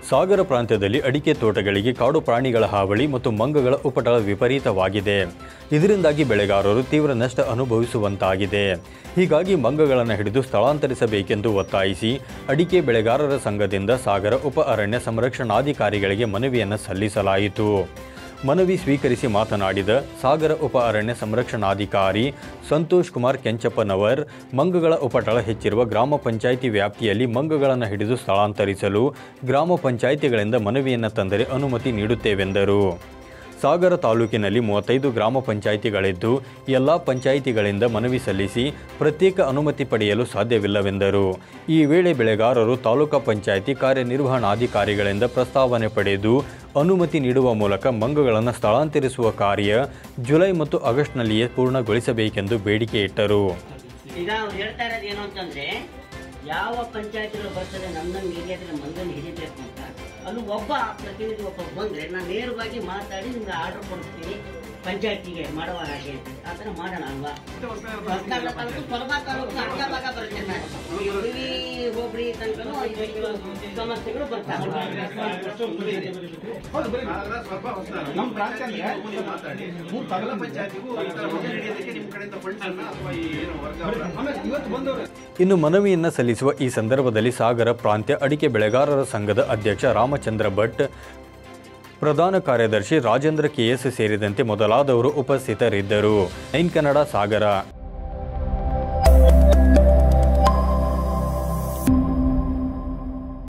ಸಾಗರ ಪ್ರಾಂತ್ಯದಲ್ಲಿ ಅಡಿಕೆ ತೋಟಗಳಿಗೆ ಕಾಡು ಪ್ರಾಣಿಗಳ ಹಾವಳಿ ಮತ್ತು ಮಂಗಗಳ ಉಪಟಳ ವಿಪರೀತವಾಗಿದೆ ಇದರಿಂದಾಗಿ ಬೆಳೆಗಾರರು ತೀವ್ರ ನಷ್ಟ ಅನುಭವಿಸುವಂತಾಗಿದೆ ಹೀಗಾಗಿ ಮಂಗಗಳನ್ನು ಹಿಡಿದು ಸ್ಥಳಾಂತರಿಸಬೇಕೆಂದು ಒತ್ತಾಯಿಸಿ ಅಡಿಕೆ ಬೆಳೆಗಾರರ ಸಂಘದಿಂದ ಸಾಗರ ಉಪ ಅರಣ್ಯ ಸಂರಕ್ಷಣಾಧಿಕಾರಿಗಳಿಗೆ ಮನವಿಯನ್ನು ಸಲ್ಲಿಸಲಾಯಿತು ಮನವಿ ಸ್ವೀಕರಿಸಿ ಮಾತನಾಡಿದ ಸಾಗರ ಉಪ ಅರಣ್ಯ ಸಂರಕ್ಷಣಾಧಿಕಾರಿ ಸಂತೋಷ್ ಕುಮಾರ್ ಕೆಂಚಪ್ಪನವರ್ ಮಂಗಗಳ ಉಪಟಳ ಹೆಚ್ಚಿರುವ ಗ್ರಾಮ ಪಂಚಾಯಿತಿ ವ್ಯಾಪ್ತಿಯಲ್ಲಿ ಮಂಗಗಳನ್ನು ಹಿಡಿದು ಸ್ಥಳಾಂತರಿಸಲು ಗ್ರಾಮ ಪಂಚಾಯಿತಿಗಳಿಂದ ಮನವಿಯನ್ನು ತಂದರೆ ಅನುಮತಿ ನೀಡುತ್ತೇವೆಂದರು ಸಾಗರ ತಾಲೂಕಿನಲ್ಲಿ ಮೂವತ್ತೈದು ಗ್ರಾಮ ಪಂಚಾಯಿತಿಗಳಿದ್ದು ಎಲ್ಲ ಪಂಚಾಯಿತಿಗಳಿಂದ ಮನವಿ ಸಲ್ಲಿಸಿ ಪ್ರತ್ಯೇಕ ಅನುಮತಿ ಪಡೆಯಲು ಸಾಧ್ಯವಿಲ್ಲವೆಂದರು ಈ ವೇಳೆ ಬೆಳೆಗಾರರು ತಾಲೂಕಾ ಪಂಚಾಯಿತಿ ಕಾರ್ಯನಿರ್ವಹಣಾಧಿಕಾರಿಗಳಿಂದ ಪ್ರಸ್ತಾವನೆ ಪಡೆದು ಅನುಮತಿ ನೀಡುವ ಮೂಲಕ ಮಂಗಗಳನ್ನು ಸ್ಥಳಾಂತರಿಸುವ ಕಾರ್ಯ ಜುಲೈ ಮತ್ತು ಆಗಸ್ಟ್ನಲ್ಲಿಯೇ ಪೂರ್ಣಗೊಳಿಸಬೇಕೆಂದು ಬೇಡಿಕೆ ಇಟ್ಟರು ಈಗ ಅವ್ರು ಹೇಳ್ತಾ ಇರೋದು ಏನು ಅಂತಂದ್ರೆ ಯಾವ ಪಂಚಾಯತ್ಗಳು ಬರ್ತದೆ ನಮ್ಮ ನಮ್ಮ ಏರಿಯಾದಲ್ಲಿ ಮಂಗನ ಹಿಡಿಬೇಕು ಅಂತ ಅಲ್ಲಿ ಒಬ್ಬ ಪ್ರತಿನಿಧಿ ಒಬ್ಬ ಬಂದ್ರೆ ನಾನು ನೇರವಾಗಿ ಮಾತಾಡಿ ನಿಮ್ಗೆ ಆರ್ಡರ್ ಕೊಡ್ತೀನಿ ಪಂಚಾಯತಿಗೆ ಮಾಡುವ ಹಾಗೆ ಅಂತ ಆ ಥರ ಮಾಡೋಣ ಅಲ್ವಾ ಹೊಸನಗರ ತಾಲೂಕು ಕೊಲಬಾ ತಾಲೂಕು ಅರ್ಧ ಭಾಗ ಬರುತ್ತೆ ನಾನು ಈ ಉಡುಪಿ ಹೋಬಳಿ ತನಕನೂ ಇಷ್ಟು ಸಮಸ್ಯೆಗಳು ಬರ್ತಾವೆ ನಮ್ಮ ಪ್ರಾಂತ್ಯ ಅಂದ್ರೆ ಮೂರು ತಾಲೂಕು ಪಂಚಾಯತಿಗೂ ಈ ತರ ಮನೆ ಹಿಡಿಯೋದಕ್ಕೆ ನಿಮ್ಮ ಕಡೆಯಿಂದ ಫಂಡ್ಸ್ ಅನ್ನ ಅಥವಾ ಈ ಏನು ವರ್ಗಾವಣೆ ಆಮೇಲೆ ಇವತ್ತು ಬಂದವರು ಇನ್ನು ಮನವಿಯನ್ನು ಸಲ್ಲಿಸುವ ಈ ಸಂದರ್ಭದಲ್ಲಿ ಸಾಗರ ಪ್ರಾಂತ್ಯ ಅಡಿಕೆ ಬೆಳೆಗಾರರ ಸಂಘದ ಅಧ್ಯಕ್ಷ ರಾಮಚಂದ್ರ ಭಟ್ ಪ್ರಧಾನ ಕಾರ್ಯದರ್ಶಿ ರಾಜೇಂದ್ರ ಕೆಎಸ್ ಸೇರಿದಂತೆ ಮೊದಲಾದವರು ಉಪಸ್ಥಿತರಿದ್ದರು ನೈನ್ ಕನ್ನಡ ಸಾಗರ